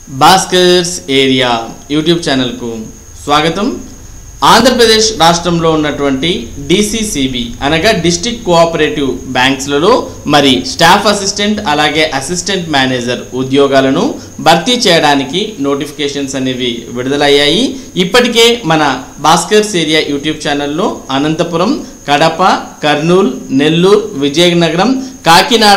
Bhaskar's area YouTube ఛానల్కు స్వాగతం ఆంధ్రప్రదేశ్ రాష్ట్రంలో ఉన్నటువంటి డిసిసిబి అనగా డిస్ట్రిక్ట్ కోఆపరేటివ్ బ్యాంక్స్లలో మరి స్టాఫ్ అసిస్టెంట్ అలాగే అసిస్టెంట్ మేనేజర్ ఉద్యోగాలను భర్తీ చేయడానికి నోటిఫికేషన్స్ అనేవి విడుదలయ్యాయి ఇప్పటికే మన భాస్కర్స్ ఏరియా యూట్యూబ్ ఛానల్లో అనంతపురం కడప కర్నూలు నెల్లూరు విజయనగరం కాకినాడ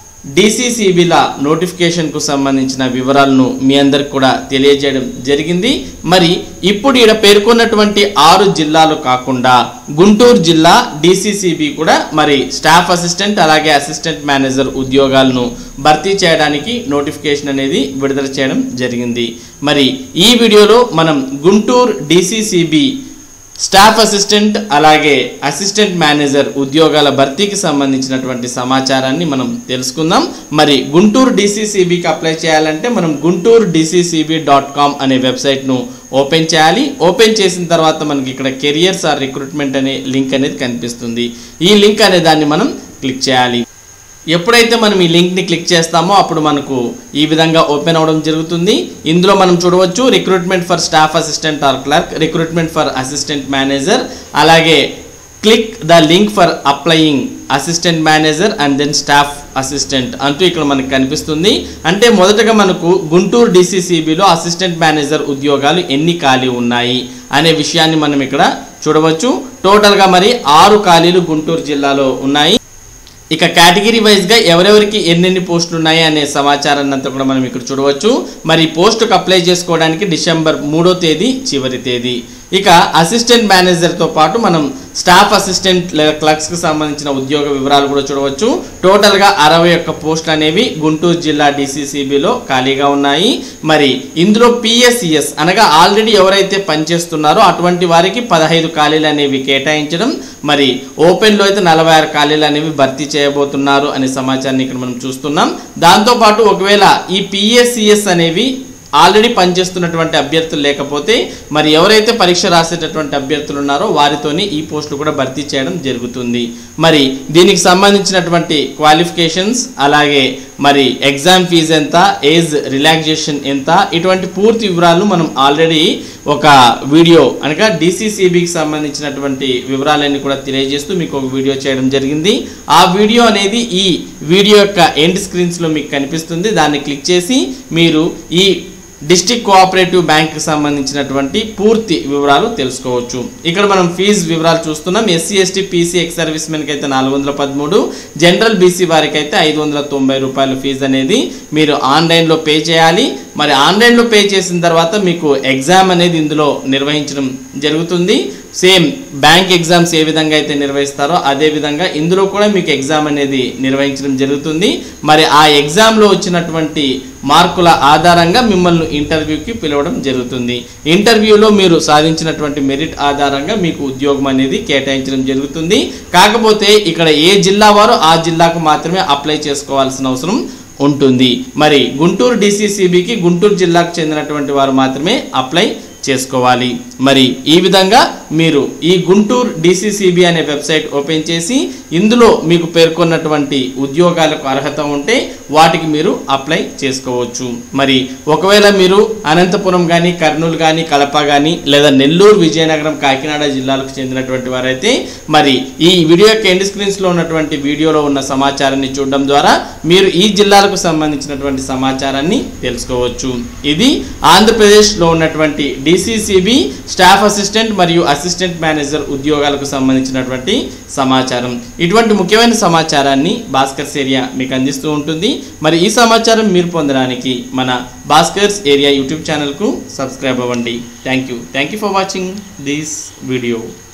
డిసిసిబిల నోటిఫికేషన్కు సంబంధించిన వివరాలను మీ అందరికి కూడా తెలియజేయడం జరిగింది మరి ఇప్పుడు ఇక్కడ పేర్కొన్నటువంటి ఆరు జిల్లాలు కాకుండా గుంటూరు జిల్లా డిసిసిబి కూడా మరి స్టాఫ్ అసిస్టెంట్ అలాగే అసిస్టెంట్ మేనేజర్ ఉద్యోగాలను భర్తీ చేయడానికి నోటిఫికేషన్ అనేది విడుదల చేయడం జరిగింది మరి ఈ వీడియోలో మనం గుంటూరు డిసిసిబి స్టాఫ్ అసిస్టెంట్ అలాగే అసిస్టెంట్ మేనేజర్ ఉద్యోగాల భర్తీకి సంబంధించినటువంటి సమాచారాన్ని మనం తెలుసుకుందాం మరి గుంటూరు డిసిసిబికి అప్లై చేయాలంటే మనం గుంటూరు డిసిసిబి డాట్ కామ్ అనే వెబ్సైట్ను ఓపెన్ చేయాలి ఓపెన్ చేసిన తర్వాత మనకి ఇక్కడ కెరియర్స్ ఆర్ రిక్రూట్మెంట్ అనే లింక్ అనేది కనిపిస్తుంది ఈ లింక్ అనే దాన్ని మనం క్లిక్ చేయాలి ఎప్పుడైతే మనం ఈ లింక్ని క్లిక్ చేస్తామో అప్పుడు మనకు ఈ విధంగా ఓపెన్ అవ్వడం జరుగుతుంది ఇందులో మనం చూడవచ్చు recruitment for staff assistant or clerk recruitment for assistant manager అలాగే click the link for applying assistant manager and then staff assistant అంటూ ఇక్కడ మనకు కనిపిస్తుంది అంటే మొదటగా మనకు గుంటూరు డిసిసిబిలో అసిస్టెంట్ మేనేజర్ ఉద్యోగాలు ఎన్ని ఖాళీ ఉన్నాయి అనే విషయాన్ని మనం ఇక్కడ చూడవచ్చు టోటల్గా మరి ఆరు ఖాళీలు గుంటూరు జిల్లాలో ఉన్నాయి ఇక కేటగిరీ వైజ్గా ఎవరెవరికి ఎన్నెన్ని పోస్టులు ఉన్నాయి అనే సమాచారాన్ని అంతా కూడా మనం ఇక్కడ చూడవచ్చు మరి పోస్టుకు అప్లై చేసుకోవడానికి డిసెంబర్ మూడో తేదీ చివరి తేదీ ఇక అసిస్టెంట్ మేనేజర్తో పాటు మనం స్టాఫ్ అసిస్టెంట్ లేదా క్లర్క్స్కి సంబంధించిన ఉద్యోగ వివరాలు కూడా చూడవచ్చు టోటల్గా అరవై ఒక్క పోస్టులు అనేవి గుంటూరు జిల్లా డిసిసిబిలో ఖాళీగా ఉన్నాయి మరి ఇందులో పిఎస్సిఎస్ అనగా ఆల్రెడీ ఎవరైతే పనిచేస్తున్నారో అటువంటి వారికి పదహైదు ఖాళీలు అనేవి కేటాయించడం మరి ఓపెన్లో అయితే నలభై ఆరు ఖాళీలు అనేవి భర్తీ చేయబోతున్నారు అనే సమాచారాన్ని ఇక్కడ మనం చూస్తున్నాం దాంతోపాటు ఒకవేళ ఈ పిఎస్సిఎస్ అనేవి ఆల్రెడీ పనిచేస్తున్నటువంటి అభ్యర్థులు లేకపోతే మరి ఎవరైతే పరీక్ష రాసేటటువంటి అభ్యర్థులు ఉన్నారో వారితోని ఈ పోస్టులు కూడా భర్తీ చేయడం జరుగుతుంది మరి దీనికి సంబంధించినటువంటి క్వాలిఫికేషన్స్ అలాగే మరి ఎగ్జామ్ ఫీజు ఎంత ఏజ్ రిలాక్సేషన్ ఎంత ఇటువంటి పూర్తి వివరాలను మనం ఆల్రెడీ ఒక వీడియో అనగా డిసిసిబికి సంబంధించినటువంటి వివరాలన్నీ కూడా తెలియజేస్తూ మీకు ఒక వీడియో చేయడం జరిగింది ఆ వీడియో అనేది ఈ వీడియో యొక్క ఎండ్ స్క్రీన్స్లో మీకు కనిపిస్తుంది దాన్ని క్లిక్ చేసి మీరు ఈ డిస్ట్రిక్ట్ కోఆపరేటివ్ బ్యాంక్కి సంబంధించినటువంటి పూర్తి వివరాలు తెలుసుకోవచ్చు ఇక్కడ మనం ఫీజు వివరాలు చూస్తున్నాం SC ST PC ex service మెన్కి అయితే నాలుగు వందల పదమూడు జనరల్ బీసీ వారికి అయితే ఐదు వందల తొంభై రూపాయల ఫీజు అనేది మీరు ఆన్లైన్లో పే చేయాలి మరి ఆన్లైన్లో పే చేసిన తర్వాత మీకు ఎగ్జామ్ అనేది ఇందులో నిర్వహించడం జరుగుతుంది సేమ్ బ్యాంక్ ఎగ్జామ్స్ ఏ విధంగా అయితే నిర్వహిస్తారో అదే విధంగా ఇందులో కూడా మీకు ఎగ్జామ్ అనేది నిర్వహించడం జరుగుతుంది మరి ఆ ఎగ్జామ్లో వచ్చినటువంటి మార్కుల ఆధారంగా మిమ్మల్ని ఇంటర్వ్యూకి పిలవడం జరుగుతుంది ఇంటర్వ్యూలో మీరు సాధించినటువంటి మెరిట్ ఆధారంగా మీకు ఉద్యోగం అనేది కేటాయించడం జరుగుతుంది కాకపోతే ఇక్కడ ఏ జిల్లా వారో ఆ జిల్లాకు మాత్రమే అప్లై చేసుకోవాల్సిన అవసరం ఉంటుంది మరి గుంటూరు డిసిసిబికి గుంటూరు జిల్లాకు చెందినటువంటి వారు మాత్రమే అప్లై చేసుకోవాలి మరి ఈ విధంగా మీరు ఈ గుంటూరు డిసిసిబి అనే వెబ్సైట్ ఓపెన్ చేసి ఇందులో మీకు పేర్కొన్నటువంటి ఉద్యోగాలకు అర్హత ఉంటే వాటికి మీరు అప్లై చేసుకోవచ్చు మరి ఒకవేళ మీరు అనంతపురం కానీ కర్నూలు కానీ కడప కానీ లేదా నెల్లూరు విజయనగరం కాకినాడ జిల్లాలకు చెందినటువంటి వారైతే మరి ఈ వీడియో యొక్క ఎండ్ స్క్రీన్స్లో ఉన్నటువంటి వీడియోలో ఉన్న సమాచారాన్ని చూడడం ద్వారా మీరు ఈ జిల్లాలకు సంబంధించినటువంటి సమాచారాన్ని తెలుసుకోవచ్చు ఇది ఆంధ్రప్రదేశ్లో ఉన్నటువంటి డిసిసిబి స్టాఫ్ అసిస్టెంట్ మరియు అసిస్టెంట్ మేనేజర్ ఉద్యోగాలకు సంబంధించినటువంటి సమాచారం ఇటువంటి ముఖ్యమైన సమాచారాన్ని భాస్కర్స్ ఏరియా మీకు అందిస్తూ ఉంటుంది మరి ఈ సమాచారం మీరు పొందడానికి మన భాస్కర్స్ ఏరియా యూట్యూబ్ ఛానల్కు సబ్స్క్రైబ్ అవ్వండి thank you thank you for watching this video